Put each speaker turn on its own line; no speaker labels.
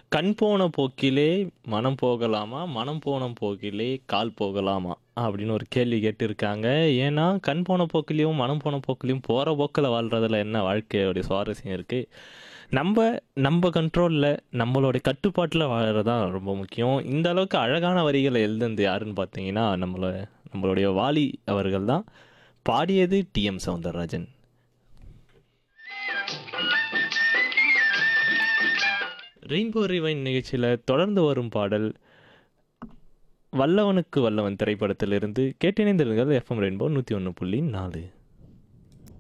கண் போன போக்கிலே மனம் போகலாமா மனம் போன போக்கிலே கால் போகலாமா அப்படின்னு ஒரு கேள்வி கேட்டிருக்காங்க ஏன்னா கண் போன போக்கிலையும் மனம் போன போக்கிலையும் போகிற போக்கில் வாழ்கிறதுல என்ன வாழ்க்கையோடைய சுவாரஸ்யம் இருக்குது நம்ம நம்ம கண்ட்ரோலில் நம்மளுடைய கட்டுப்பாட்டில் வாழறது தான் ரொம்ப முக்கியம் இந்த அளவுக்கு அழகான வரிகளை எழுதுனது யாருன்னு பார்த்தீங்கன்னா நம்மள நம்மளுடைய வாலி அவர்கள் தான் பாடியது டிஎம் சவுந்தரராஜன் ரெயின்போ ரிவைன் நிகழ்ச்சியில் தொடர்ந்து வரும் பாடல் வல்லவனுக்கு வல்லவன் திரைப்படத்திலிருந்து கேட்டிணைந்திருங்கள் எஃப்எம் ரெயின்போ நூற்றி ஒன்று புள்ளி நாலு